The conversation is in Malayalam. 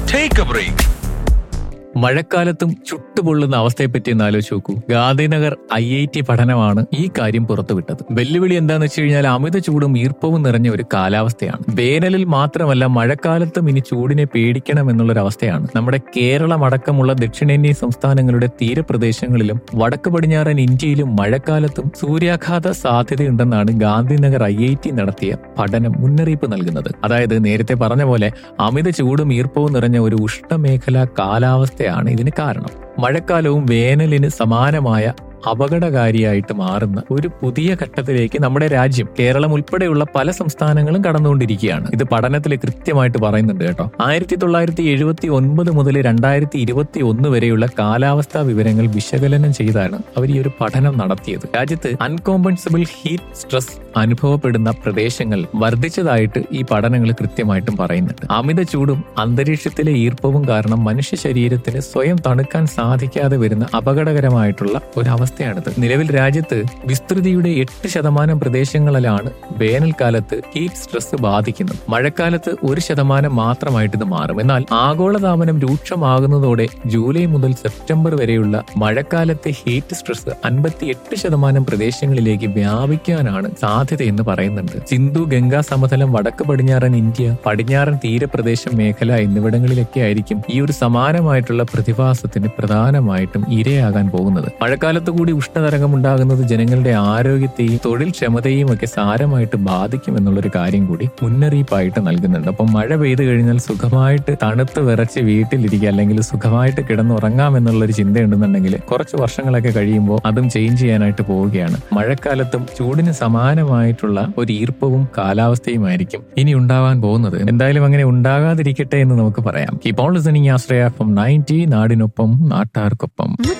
Take a break. മഴക്കാലത്തും ചുട്ടുപൊള്ളുന്ന അവസ്ഥയെപ്പറ്റി ഒന്ന് ആലോചിച്ച് നോക്കൂ ഗാന്ധിനഗർ ഐ ഐ ടി പഠനമാണ് ഈ കാര്യം പുറത്തുവിട്ടത് വെല്ലുവിളി എന്താന്ന് വെച്ച് കഴിഞ്ഞാൽ അമിത ചൂടും ഈർപ്പവും നിറഞ്ഞ ഒരു കാലാവസ്ഥയാണ് വേനലിൽ മാത്രമല്ല മഴക്കാലത്തും ഇനി ചൂടിനെ പേടിക്കണം എന്നുള്ളൊരവസ്ഥയാണ് നമ്മുടെ കേരളം അടക്കമുള്ള ദക്ഷിണേന്ത്യൻ സംസ്ഥാനങ്ങളുടെ തീരപ്രദേശങ്ങളിലും വടക്ക് പടിഞ്ഞാറൻ ഇന്ത്യയിലും മഴക്കാലത്തും സൂര്യാഘാത സാധ്യതയുണ്ടെന്നാണ് ഗാന്ധിനഗർ ഐ ഐ ടി നടത്തിയ പഠനം മുന്നറിയിപ്പ് നൽകുന്നത് അതായത് നേരത്തെ പറഞ്ഞ പോലെ അമിത ചൂടും ഈർപ്പവും നിറഞ്ഞ ഒരു ഉഷ്ണമേഖലാ കാലാവസ്ഥയാണ് ഇതിന് കാരണം മഴക്കാലവും വേനലിന് സമാനമായ അപകടകാരിയായിട്ട് മാറുന്ന ഒരു പുതിയ ഘട്ടത്തിലേക്ക് നമ്മുടെ രാജ്യം കേരളം ഉൾപ്പെടെയുള്ള പല സംസ്ഥാനങ്ങളും കടന്നുകൊണ്ടിരിക്കുകയാണ് ഇത് പഠനത്തിൽ കൃത്യമായിട്ട് പറയുന്നുണ്ട് കേട്ടോ ആയിരത്തി തൊള്ളായിരത്തി എഴുപത്തി ഒൻപത് മുതൽ രണ്ടായിരത്തി ഇരുപത്തി ഒന്ന് വരെയുള്ള കാലാവസ്ഥാ വിവരങ്ങൾ വിശകലനം ചെയ്താണ് അവർ ഈ ഒരു പഠനം നടത്തിയത് രാജ്യത്ത് അൺകോമ്പൻസിബിൾ ഹീറ്റ് സ്ട്രെസ് അനുഭവപ്പെടുന്ന പ്രദേശങ്ങൾ വർദ്ധിച്ചതായിട്ട് ഈ പഠനങ്ങൾ കൃത്യമായിട്ടും പറയുന്നുണ്ട് അമിത ചൂടും അന്തരീക്ഷത്തിലെ ഈർപ്പവും കാരണം മനുഷ്യ ശരീരത്തിന് സ്വയം തണുക്കാൻ സാധിക്കാതെ വരുന്ന അപകടകരമായിട്ടുള്ള ഒരു അവസ്ഥയാണിത് നിലവിൽ രാജ്യത്ത് വിസ്തൃതിയുടെ എട്ട് ശതമാനം പ്രദേശങ്ങളിലാണ് വേനൽക്കാലത്ത് ഹീറ്റ് സ്ട്രെസ് ബാധിക്കുന്നത് മഴക്കാലത്ത് ഒരു ശതമാനം മാത്രമായിട്ട് ഇത് മാറും എന്നാൽ ആഗോളതാപനം രൂക്ഷമാകുന്നതോടെ ജൂലൈ മുതൽ സെപ്റ്റംബർ വരെയുള്ള മഴക്കാലത്തെ ഹീറ്റ് സ്ട്രെസ് അൻപത്തി എട്ട് ശതമാനം പ്രദേശങ്ങളിലേക്ക് വ്യാപിക്കാനാണ് സാധ്യതയെന്ന് പറയുന്നുണ്ട് സിന്ധു ഗംഗാ സമതലം വടക്ക് പടിഞ്ഞാറൻ ഇന്ത്യ പടിഞ്ഞാറൻ തീരപ്രദേശം മേഖല എന്നിവിടങ്ങളിലൊക്കെ ആയിരിക്കും ഈ ഒരു സമാനമായിട്ടുള്ള പ്രതിഭാസത്തിന് പ്രധാനമായിട്ടും ഇരയാകാൻ പോകുന്നത് മഴക്കാലത്ത് കൂടി ഉഷ്ണതരംഗം ഉണ്ടാകുന്നത് ജനങ്ങളുടെ ആരോഗ്യത്തെയും തൊഴിൽ ക്ഷമതയും ഒക്കെ സാരമായിട്ട് ബാധിക്കും എന്നുള്ളൊരു കാര്യം കൂടി മുന്നറിയിപ്പായിട്ട് നൽകുന്നുണ്ട് അപ്പം മഴ പെയ്തു കഴിഞ്ഞാൽ സുഖമായിട്ട് തണുത്ത് വിറച്ച് വീട്ടിലിരിക്കുക അല്ലെങ്കിൽ സുഖമായിട്ട് കിടന്നുറങ്ങാം എന്നുള്ളൊരു ചിന്തയുണ്ടെന്നുണ്ടെങ്കിൽ കുറച്ച് വർഷങ്ങളൊക്കെ കഴിയുമ്പോൾ അതും ചേഞ്ച് ചെയ്യാനായിട്ട് പോവുകയാണ് മഴക്കാലത്തും ചൂടിന് സമാനമായിട്ടുള്ള ഒരു ഈർപ്പവും കാലാവസ്ഥയുമായിരിക്കും ഇനി ഉണ്ടാവാൻ പോകുന്നത് എന്തായാലും അങ്ങനെ ഉണ്ടാകാതിരിക്കട്ടെ എന്ന് നമുക്ക് പറയാം keep on listening Asraya from ninety നാടിനൊപ്പം നാട്ടാർക്കൊപ്പം